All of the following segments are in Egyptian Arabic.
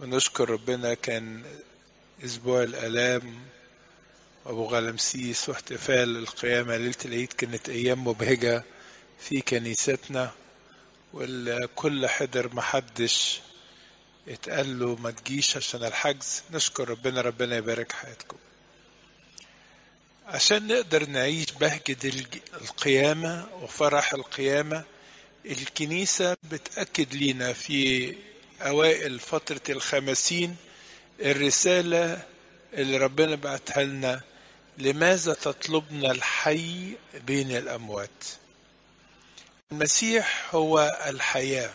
ونشكر ربنا كان أسبوع الآلام أبو غلمسيس واحتفال القيامة ليلة العيد كانت أيام مبهجة في كنيستنا والكل حضر محدش اتقال له ما تجيش عشان الحجز نشكر ربنا ربنا يبارك حياتكم عشان نقدر نعيش بهجة القيامة وفرح القيامة الكنيسة بتأكد لنا في أوائل فترة الخمسين الرسالة اللي ربنا بعتها لنا لماذا تطلبنا الحي بين الأموات المسيح هو الحياة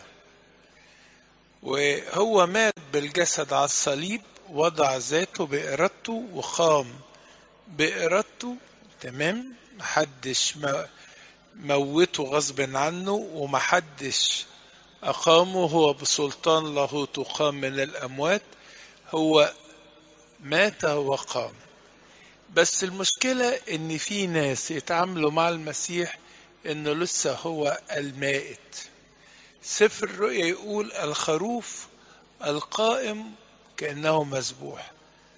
وهو مات بالجسد على الصليب وضع ذاته بإرادته وقام بإرادته تمام محدش موته غصب عنه ومحدش أقامه هو بسلطان له تقام من الأموات هو مات وقام بس المشكلة إن في ناس يتعاملوا مع المسيح إنه لسه هو المائت سفر الرؤيا يقول الخروف القائم كأنه مذبوح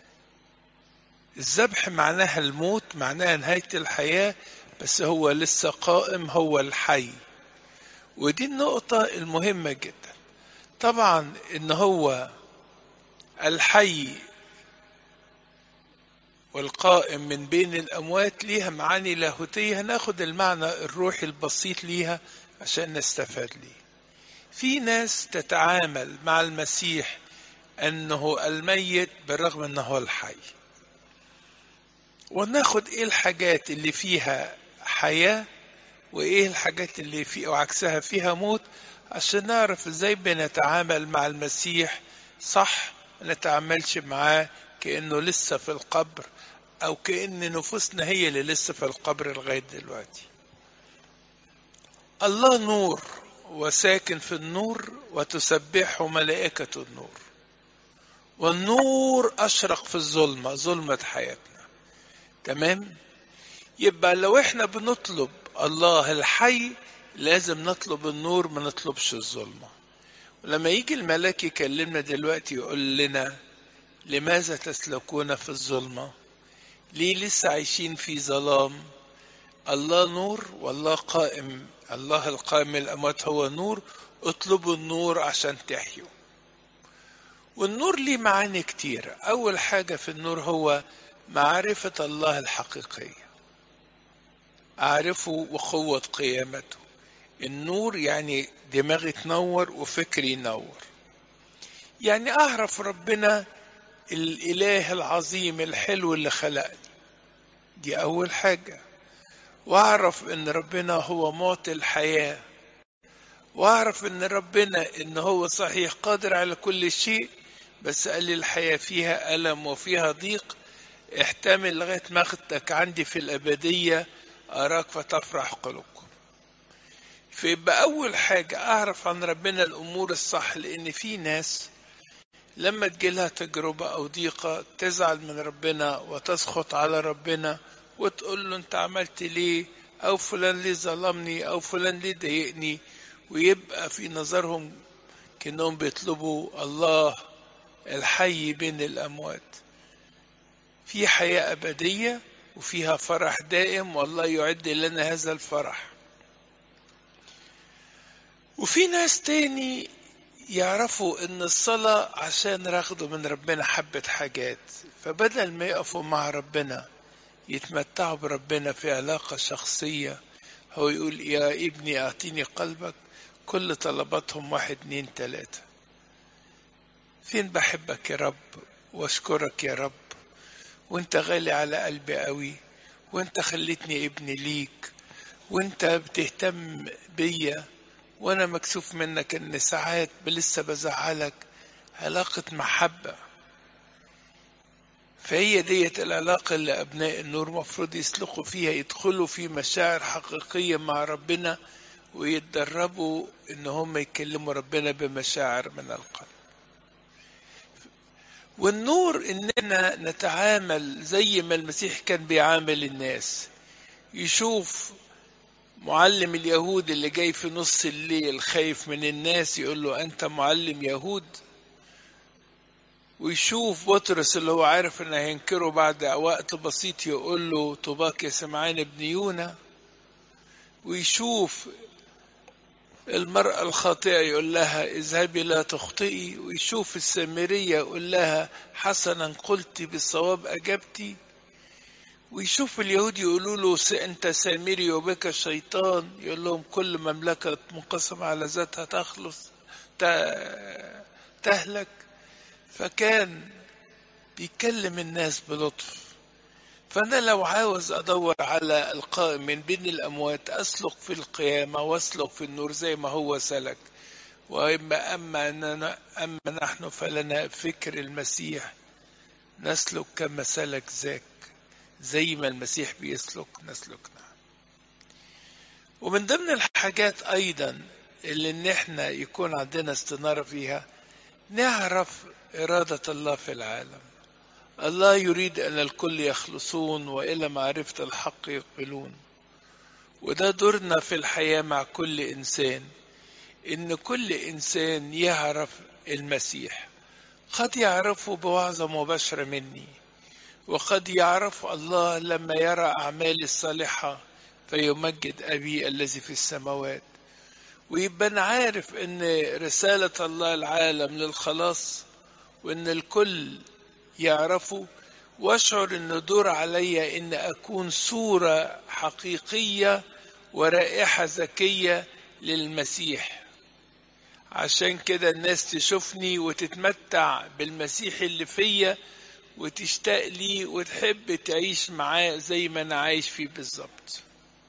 الذبح معناها الموت معناها نهاية الحياة بس هو لسه قائم هو الحي ودي النقطة المهمة جدا طبعا ان هو الحي والقائم من بين الأموات ليها معاني لاهوتية هناخد المعنى الروحي البسيط ليها عشان نستفاد ليه في ناس تتعامل مع المسيح أنه الميت بالرغم أنه الحي وناخد ايه الحاجات اللي فيها حياة وايه الحاجات اللي في وعكسها فيها موت عشان نعرف ازاي بنتعامل مع المسيح صح ما نتعاملش معاه كأنه لسه في القبر او كأن نفوسنا هي اللي لسه في القبر لغاية دلوقتي الله نور وساكن في النور وتسبحه ملائكة النور والنور أشرق في الظلمة ظلمة حياتنا تمام يبقى لو احنا بنطلب الله الحي لازم نطلب النور ما نطلبش الظلمة ولما يجي الملاك يكلمنا دلوقتي يقول لنا لماذا تسلكون في الظلمة ليه لسه عايشين في ظلام الله نور والله قائم الله القائم الأموات هو نور اطلبوا النور عشان تحيوا والنور ليه معاني كتير أول حاجة في النور هو معرفة الله الحقيقية أعرفه وقوة قيامته النور يعني دماغي تنور وفكري ينور يعني أعرف ربنا الإله العظيم الحلو اللي خلقني دي أول حاجة وأعرف إن ربنا هو معطي الحياة وأعرف إن ربنا إن هو صحيح قادر على كل شيء بس قال لي الحياة فيها ألم وفيها ضيق احتمل لغاية ما أخدتك عندي في الأبدية أراك فتفرح قلوبكم فيبقى أول حاجة أعرف عن ربنا الأمور الصح لأن في ناس لما تجيلها تجربة أو ضيقة تزعل من ربنا وتسخط على ربنا وتقول له أنت عملت ليه أو فلان ليه ظلمني أو فلان ليه ضايقني ويبقى في نظرهم كأنهم بيطلبوا الله الحي بين الأموات في حياة أبدية وفيها فرح دائم والله يعد لنا هذا الفرح وفي ناس تاني يعرفوا ان الصلاة عشان راخدوا من ربنا حبة حاجات فبدل ما يقفوا مع ربنا يتمتعوا بربنا في علاقة شخصية هو يقول يا ابني اعطيني قلبك كل طلباتهم واحد اتنين تلاتة فين بحبك يا رب واشكرك يا رب وانت غالي على قلبي قوي وانت خليتني ابن ليك وانت بتهتم بيا وانا مكسوف منك ان ساعات لسه بزعلك علاقة محبة فهي ديت العلاقة اللي أبناء النور مفروض يسلكوا فيها يدخلوا في مشاعر حقيقية مع ربنا ويتدربوا إن هم يكلموا ربنا بمشاعر من القلب والنور إننا نتعامل زي ما المسيح كان بيعامل الناس يشوف معلم اليهود اللي جاي في نص الليل خايف من الناس يقول له أنت معلم يهود ويشوف بطرس اللي هو عارف انه هينكره بعد وقت بسيط يقول له طوباك يا سمعان ابن يونا ويشوف المرأة الخاطئة يقول لها اذهبي لا تخطئي ويشوف السامرية يقول لها حسنا قلت بالصواب أجبتي ويشوف اليهود يقولوا له أنت سامري وبك الشيطان يقول لهم كل مملكة منقسمة على ذاتها تخلص تهلك فكان بيكلم الناس بلطف فأنا لو عاوز أدور على القائم من بين الأموات أسلك في القيامة وأسلك في النور زي ما هو سلك وإما أما أننا أما نحن فلنا فكر المسيح نسلك كما سلك ذاك زي ما المسيح بيسلك نسلكنا ومن ضمن الحاجات أيضا اللي إن إحنا يكون عندنا استنارة فيها نعرف إرادة الله في العالم الله يريد أن الكل يخلصون وإلى معرفة الحق يقبلون وده دورنا في الحياة مع كل إنسان إن كل إنسان يعرف المسيح قد يعرفه بوعظة مباشرة مني وقد يعرف الله لما يرى أعمالي الصالحة فيمجد أبي الذي في السماوات ويبقى أنا عارف إن رسالة الله العالم للخلاص وإن الكل يعرفوا واشعر ان دور علي ان اكون صورة حقيقية ورائحة ذكية للمسيح عشان كده الناس تشوفني وتتمتع بالمسيح اللي فيا وتشتاق لي وتحب تعيش معاه زي ما انا عايش فيه بالظبط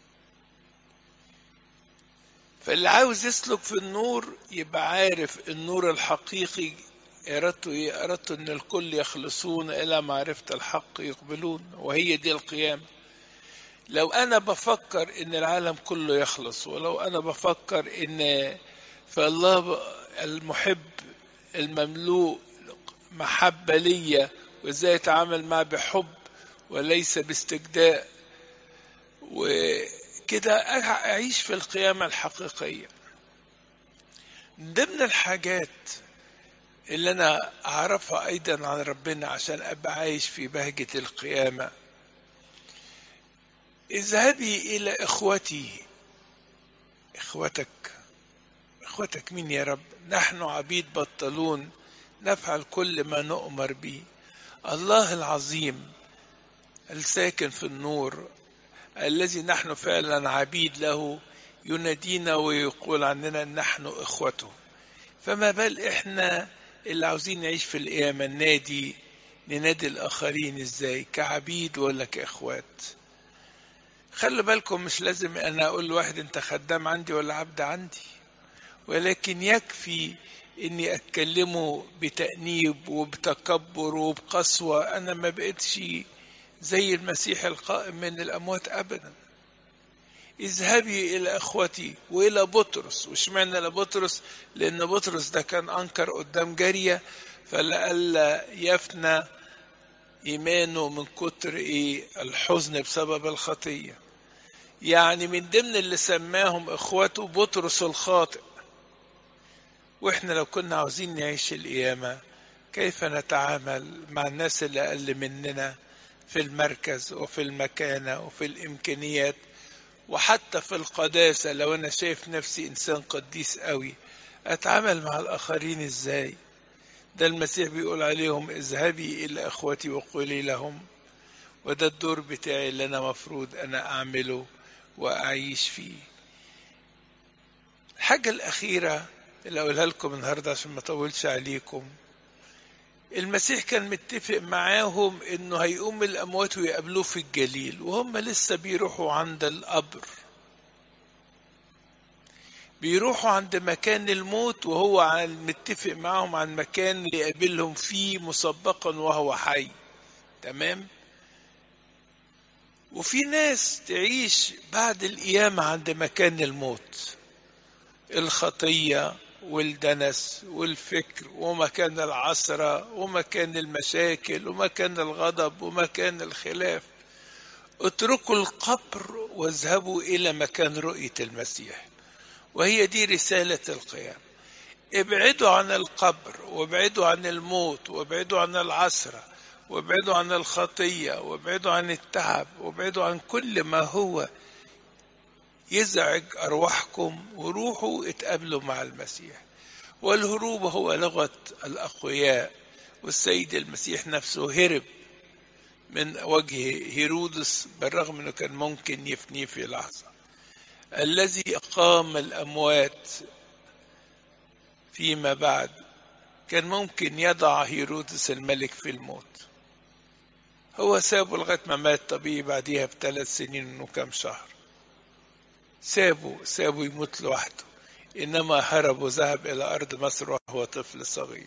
فاللي عاوز يسلك في النور يبقى عارف النور الحقيقي إرادته إيه؟ إرادته إن الكل يخلصون إلى معرفة الحق يقبلون وهي دي القيامة لو أنا بفكر إن العالم كله يخلص ولو أنا بفكر إن فالله المحب المملوء محبة ليا وإزاي أتعامل معه بحب وليس باستجداء وكده أعيش في القيامة الحقيقية من ضمن الحاجات اللي انا اعرفها ايضا عن ربنا عشان ابقى عايش في بهجة القيامة اذهبي الى اخوتي اخوتك اخوتك مين يا رب نحن عبيد بطلون نفعل كل ما نؤمر به الله العظيم الساكن في النور الذي نحن فعلا عبيد له ينادينا ويقول عننا نحن اخوته فما بال احنا اللي عاوزين نعيش في القيامة النادي ننادي الآخرين إزاي كعبيد ولا كإخوات خلوا بالكم مش لازم أنا أقول لواحد أنت خدام عندي ولا عبد عندي ولكن يكفي إني أتكلمه بتأنيب وبتكبر وبقسوة أنا ما بقتش زي المسيح القائم من الأموات أبدا اذهبي إلى أخوتي وإلى بطرس واشمعنى لبطرس لأن بطرس ده كان أنكر قدام جارية فلألا يفنى إيمانه من كتر إيه الحزن بسبب الخطية يعني من ضمن اللي سماهم إخوته بطرس الخاطئ وإحنا لو كنا عاوزين نعيش القيامة كيف نتعامل مع الناس اللي أقل مننا في المركز وفي المكانة وفي الإمكانيات وحتى في القداسة لو أنا شايف نفسي إنسان قديس قوي أتعامل مع الآخرين إزاي ده المسيح بيقول عليهم اذهبي إلى أخوتي وقولي لهم وده الدور بتاعي اللي أنا مفروض أنا أعمله وأعيش فيه الحاجة الأخيرة اللي أقولها لكم النهاردة عشان ما أطولش عليكم المسيح كان متفق معاهم انه هيقوم الاموات ويقابلوه في الجليل وهم لسه بيروحوا عند القبر بيروحوا عند مكان الموت وهو متفق معاهم عن مكان اللي يقابلهم فيه مسبقا وهو حي تمام وفي ناس تعيش بعد القيامة عند مكان الموت الخطية والدنس والفكر ومكان العثرة ومكان المشاكل ومكان الغضب ومكان الخلاف اتركوا القبر واذهبوا إلى مكان رؤية المسيح وهي دي رسالة القيام ابعدوا عن القبر وابعدوا عن الموت وابعدوا عن العسرة وابعدوا عن الخطية وابعدوا عن التعب وابعدوا عن كل ما هو يزعج أرواحكم وروحوا اتقابلوا مع المسيح والهروب هو لغة الأقوياء والسيد المسيح نفسه هرب من وجه هيرودس بالرغم انه كان ممكن يفنيه في لحظة الذي أقام الأموات فيما بعد كان ممكن يضع هيرودس الملك في الموت هو سابه لغاية ما مات طبيعي بعديها بثلاث سنين وكم شهر سابه سابه يموت لوحده إنما هرب وذهب إلى أرض مصر وهو طفل صغير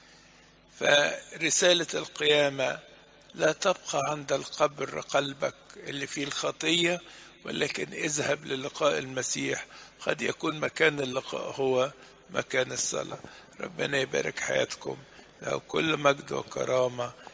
فرسالة القيامة لا تبقى عند القبر قلبك اللي فيه الخطية ولكن اذهب للقاء المسيح قد يكون مكان اللقاء هو مكان الصلاة ربنا يبارك حياتكم له كل مجد وكرامة